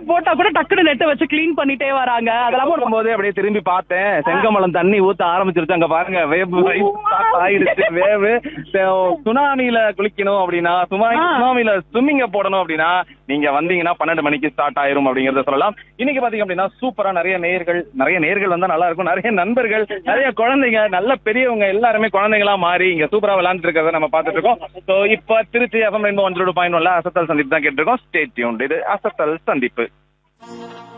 போட்டா கூட டக்குனு நெட்டை வச்சு க்ளீன் பண்ணிட்டே வராங்க அதெல்லாம் ஒரு போது அப்படியே திரும்பி பார்த்தேன் செங்கமலம் தண்ணி ஊத்த ஆரம்பிச்சிருச்சு அங்க பாருங்க வேவு start ஆயிடுச்சு வேவு சுனாமில குளிக்கணும் அப்படின்னா சுனாமி ஆ. சுனாமில ஸ்விம்மிங்க போடணும் அப்படின்னா நீங்க வந்தீங்கன்னா பன்னெண்டு மணிக்கு ஸ்டார்ட் ஆயிரும் அப்படிங்கறத சொல்லலாம் இன்னைக்கு பாத்தீங்க அப்படின்னா சூப்பரா நிறைய நேயர்கள் நிறைய நேயர்கள் வந்தா நல்லா இருக்கும் நிறைய நண்பர்கள் நிறைய குழந்தைங்க நல்ல பெரியவங்க எல்லாருமே குழந்தைங்களா மாறி இங்க சூப்பரா விளையாண்டுட்டு இருக்கிறத நம்ம பார்த்துட்டு இருக்கோம் சோ இப்ப Trichy FM rainbow one point ஒன்ல அசத்தல் சந்திப்பு தான் கேட்டிருக்கோம் ஸ்டேட் டியூன் இது அசத்தல் சந்திப்பு